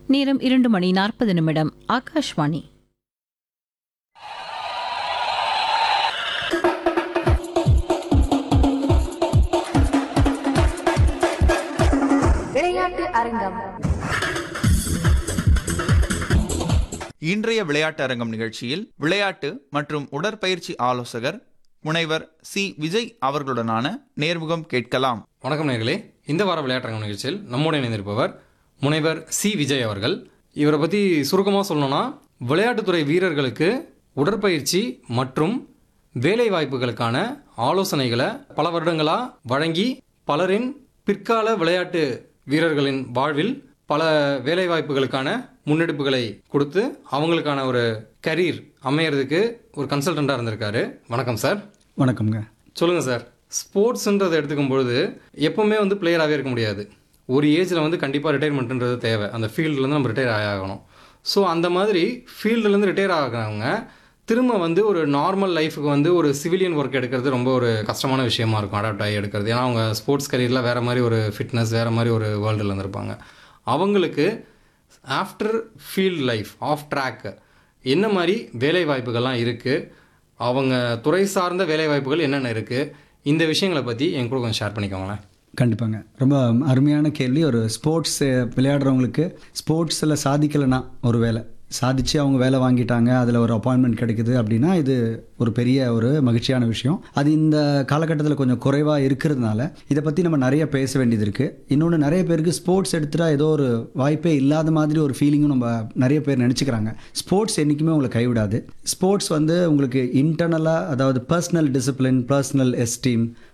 நேரம் இரண்டு மணி நாற்பது நிமிடம் ஆகாஷ்வாணி விளையாட்டு அரங்கம் இன்றைய விளையாட்டு அரங்கம் நிகழ்ச்சியில் விளையாட்டு மற்றும் உடற்பயிற்சி ஆலோசகர் முனைவர் சி விஜய் அவர்களுடனான நேர்முகம் கேட்கலாம் வணக்கம் நேர்களே இந்த வார விளையாட்டரங்கம் நிகழ்ச்சியில் நம்முடன் இணைந்திருப்பவர் முனைவர் சி விஜய் அவர்கள் இவரை பற்றி சுருக்கமாக சொல்லணும்னா விளையாட்டுத்துறை வீரர்களுக்கு உடற்பயிற்சி மற்றும் வேலை வாய்ப்புகளுக்கான ஆலோசனைகளை பல வருடங்களாக வழங்கி பலரின் பிற்கால விளையாட்டு வீரர்களின் வாழ்வில் பல வேலை வாய்ப்புகளுக்கான முன்னெடுப்புகளை கொடுத்து அவங்களுக்கான ஒரு கரியர் அமையறதுக்கு ஒரு கன்சல்டண்ட்டாக இருந்திருக்காரு வணக்கம் சார் வணக்கம்ங்க சொல்லுங்கள் சார் ஸ்போர்ட்ஸ்ன்றதை எடுத்துக்கும் பொழுது எப்பவுமே வந்து பிளேயராகவே இருக்க முடியாது ஒரு ஏஜில் வந்து கண்டிப்பாக ரிட்டைர்மெண்ட்டுன்றது தேவை அந்த ஃபீல்ட்லேருந்து நம்ம ரிட்டையர் ஆகணும் ஸோ அந்த மாதிரி ஃபீல்டுலேருந்து ரிட்டையர் ஆகிறவங்க திரும்ப வந்து ஒரு நார்மல் லைஃபுக்கு வந்து ஒரு சிவிலியன் ஒர்க் எடுக்கிறது ரொம்ப ஒரு கஷ்டமான விஷயமா இருக்கும் அடாப்ட் ஆகி எடுக்கிறது ஏன்னா அவங்க ஸ்போர்ட்ஸ் கரியரில் வேறு மாதிரி ஒரு ஃபிட்னஸ் வேறு மாதிரி ஒரு வேர்ல்டில் இருந்திருப்பாங்க அவங்களுக்கு after field life of track என்ன மாதிரி வேலை வாய்ப்புகள்லாம் இருக்குது அவங்க துறை சார்ந்த வேலை வாய்ப்புகள் என்னென்ன இருக்குது இந்த விஷயங்களை பற்றி என் கூட கொஞ்சம் ஷேர் பண்ணிக்கோங்களேன் கண்டிப்பாங்க ரொம்ப அருமையான கேள்வி ஒரு ஸ்போர்ட்ஸ் விளையாடுறவங்களுக்கு ஸ்போர்ட்ஸில் சாதிக்கலைன்னா ஒரு வேலை சாதிச்சு அவங்க வேலை வாங்கிட்டாங்க அதில் ஒரு அப்பாயின்மெண்ட் கிடைக்குது அப்படின்னா இது ஒரு பெரிய ஒரு மகிழ்ச்சியான விஷயம் அது இந்த காலகட்டத்தில் கொஞ்சம் குறைவாக இருக்கிறதுனால இதை பற்றி நம்ம நிறைய பேச வேண்டியது இருக்குது இன்னொன்று நிறைய பேருக்கு ஸ்போர்ட்ஸ் எடுத்துட்டா ஏதோ ஒரு வாய்ப்பே இல்லாத மாதிரி ஒரு ஃபீலிங்கும் நம்ம நிறைய பேர் நினச்சிக்கிறாங்க ஸ்போர்ட்ஸ் என்றைக்குமே உங்களை கைவிடாது ஸ்போர்ட்ஸ் வந்து உங்களுக்கு இன்டர்னலாக அதாவது பர்சனல் டிசிப்ளின் பர்சனல் எஸ்டீம்